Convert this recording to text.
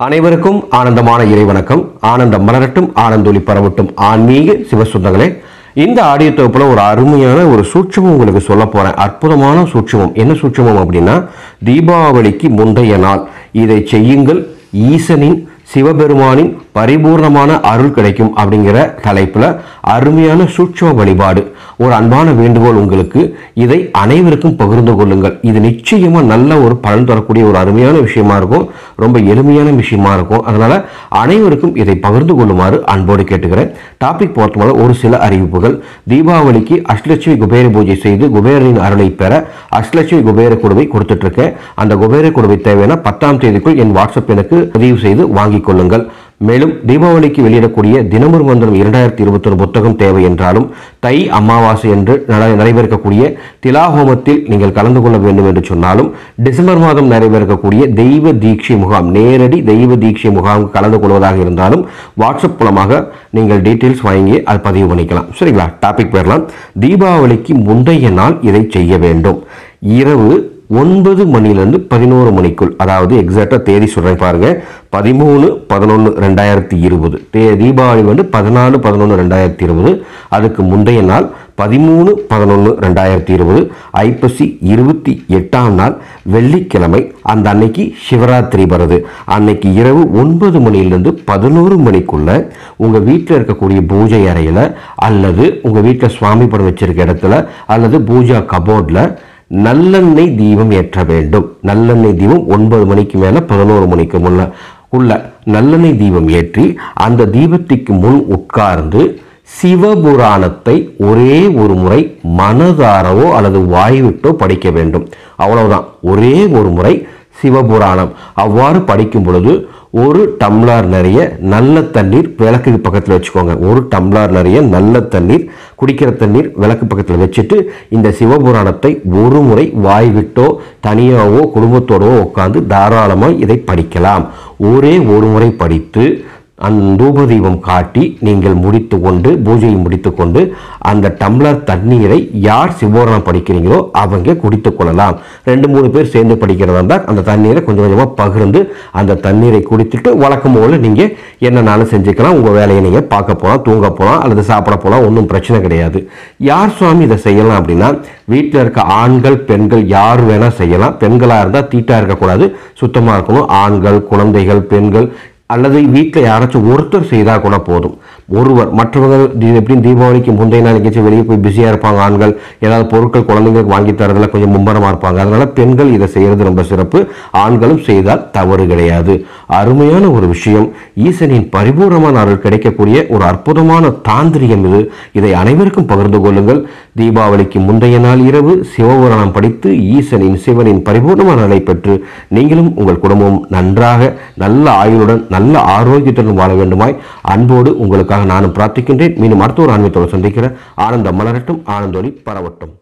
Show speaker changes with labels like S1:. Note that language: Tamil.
S1: அனைவருக்கும் ஆனந்தமான இறைவணக்கம் ஆனந்தம் மலரட்டும் ஆனந்தொலி பரவட்டும் ஆன்மீக சிவசுந்தங்களே இந்த ஆடியோ தொகுப்புல ஒரு அருமையான ஒரு சூட்சமம் உங்களுக்கு சொல்ல போறேன் அற்புதமான சூட்சமம் என்ன சூட்சமம் அப்படின்னா தீபாவளிக்கு முந்தைய நாள் இதை செய்யுங்கள் ஈசனின் சிவபெருமானின் பரிபூர்ணமான அருள் கிடைக்கும் அப்படிங்கிற தலைப்புல அருமையான சூட்சம வழிபாடு ஒரு அன்பான வேண்டுகோள் உங்களுக்கு இதை அனைவருக்கும் பகிர்ந்து கொள்ளுங்கள் இது நிச்சயமா நல்ல ஒரு பலன் தரக்கூடிய ஒரு அருமையான விஷயமா இருக்கும் ரொம்ப எளிமையான விஷயமா இருக்கும் அதனால அனைவருக்கும் இதை பகிர்ந்து கொள்ளுமாறு அன்போடு கேட்டுக்கிறேன் டாபிக் பொறுத்தவரை ஒரு சில அறிவிப்புகள் தீபாவளிக்கு அஷ்டலட்சுமி குபேர பூஜை செய்து குபேரனின் அருளை பெற அஷ்டலட்சுமி குபேர குடுவை கொடுத்துட்டு இருக்கேன் அந்த குபேர குடுவை தேவையான பத்தாம் தேதிக்குள் என் வாட்ஸ்அப் எனக்கு பதிவு செய்து வாங்கிக் கொள்ளுங்கள் மேலும் தீபாவளிக்கு வெளியிடக்கூடிய தினமொரு மந்திரம் இரண்டாயிரத்தி இருபத்தி ஒரு புத்தகம் தேவை என்றாலும் தை அமாவாசை என்று நட- நடைபெறக்கூடிய திலாஹோமத்தில் நீங்கள் கலந்து கொள்ள வேண்டும் என்று சொன்னாலும் டிசம்பர் மாதம் நடைபெறக்கூடிய தெய்வ தீட்சை முகாம் நேரடி தெய்வ தீட்சை முகாம் கலந்து கொள்வதாக இருந்தாலும் வாட்ஸ்அப் மூலமாக நீங்கள் டீட்டெயில்ஸ் வாங்கி அது பதிவு பண்ணிக்கலாம் சரிங்களா டாபிக் போயிடலாம் தீபாவளிக்கு முந்தைய நாள் இதை செய்ய வேண்டும் இரவு ஒன்பது மணிலேருந்து பதினோரு மணிக்குள் அதாவது எக்ஸாக்டாக தேதி சொல்கிறேன் பாருங்க பதிமூணு பதினொன்று ரெண்டாயிரத்தி இருபது தே தீபாவளி வந்து பதினாலு பதினொன்று ரெண்டாயிரத்தி இருபது அதுக்கு முந்தைய நாள் பதிமூணு பதினொன்று ரெண்டாயிரத்தி இருபது ஐப்பசி இருபத்தி எட்டாம் நாள் வெள்ளிக்கிழமை அந்த அன்னைக்கு சிவராத்திரி வருது அன்னைக்கு இரவு ஒன்பது மணிலேருந்து பதினோரு மணிக்குள்ள உங்கள் வீட்டில் இருக்கக்கூடிய பூஜை அறையில் அல்லது உங்கள் வீட்டில் சுவாமி படம் வச்சிருக்க இடத்துல அல்லது பூஜா கபோர்டில் நல்லெண்ணெய் தீபம் ஏற்ற வேண்டும் நல்லெண்ணெய் தீபம் ஒன்பது மணிக்கு மேலே பதினோரு மணிக்கு முன்ன உள்ள நல்லெண்ணெய் தீபம் ஏற்றி அந்த தீபத்துக்கு முன் உட்கார்ந்து சிவபுராணத்தை ஒரே ஒரு முறை மனதாரவோ அல்லது வாய்விட்டோ படிக்க வேண்டும் அவ்வளவுதான் ஒரே ஒரு முறை சிவபுராணம் அவ்வாறு படிக்கும் பொழுது ஒரு டம்ளர் நிறைய நல்ல தண்ணீர் விளக்குக்கு பக்கத்தில் வச்சுக்கோங்க ஒரு டம்ளர் நிறைய நல்ல தண்ணீர் குடிக்கிற தண்ணீர் விளக்கு பக்கத்தில் வச்சுட்டு இந்த சிவபுராணத்தை ஒரு முறை வாய் விட்டோ தனியாகவோ குடும்பத்தோடவோ உட்காந்து தாராளமாக இதை படிக்கலாம் ஒரே ஒரு முறை படித்து அந்த தூபதீபம் காட்டி நீங்கள் முடித்து கொண்டு பூஜையை முடித்து கொண்டு அந்த டம்ளர் தண்ணீரை யார் சிவோரணம் படிக்கிறீங்களோ அவங்க குடித்து கொள்ளலாம் ரெண்டு மூணு பேர் சேர்ந்து படிக்கிறதா இருந்தால் அந்த தண்ணீரை கொஞ்சம் கொஞ்சமாக பகிர்ந்து அந்த தண்ணீரை குடித்துட்டு வழக்கம் போல நீங்கள் என்னன்னாலும் செஞ்சுக்கலாம் உங்கள் வேலையை நீங்கள் பார்க்க போகலாம் தூங்க போகலாம் அல்லது சாப்பிட போகலாம் ஒன்றும் பிரச்சனை கிடையாது யார் சுவாமி இதை செய்யலாம் அப்படின்னா வீட்டில் இருக்க ஆண்கள் பெண்கள் யார் வேணால் செய்யலாம் பெண்களாக இருந்தால் தீட்டாக இருக்கக்கூடாது சுத்தமாக இருக்கணும் ஆண்கள் குழந்தைகள் பெண்கள் அல்லது வீட்டில் யாராச்சும் ஒருத்தர் செய்தால் கூட போதும் ஒருவர் மற்றவங்க தி- எப்படியும் தீபாவளிக்கு முந்தைய நாள் எங்கேயாச்சும் வெளியே போய் பிஸியாக இருப்பாங்க ஆண்கள் ஏதாவது பொருட்கள் குழந்தைங்களுக்கு வாங்கி தரதுல கொஞ்சம் மும்பரமாக இருப்பாங்க அதனால பெண்கள் இதை செய்கிறது ரொம்ப சிறப்பு ஆண்களும் செய்தால் தவறு கிடையாது அருமையான ஒரு விஷயம் ஈசனின் பரிபூர்ணமான அருள் கிடைக்கக்கூடிய ஒரு அற்புதமான தாந்திரிகம் இது இதை அனைவருக்கும் பகிர்ந்து கொள்ளுங்கள் தீபாவளிக்கு முந்தைய நாள் இரவு சிவபுராணம் படித்து ஈசனின் சிவனின் பரிபூர்ணமான அருளை பெற்று நீங்களும் உங்கள் குடும்பமும் நன்றாக நல்ல ஆயுளுடன் நல்ல ஆரோக்கியத்துடன் வாழ வேண்டுமாய் அன்போடு உங்களுக்காக நானும் பிரார்த்திக்கின்றேன் மீண்டும் அடுத்த ஒரு ஆன்மீகத்தோடு சந்திக்கிற ஆனந்த மலரட்டும் ஆனந்தொலி பரவட்டும்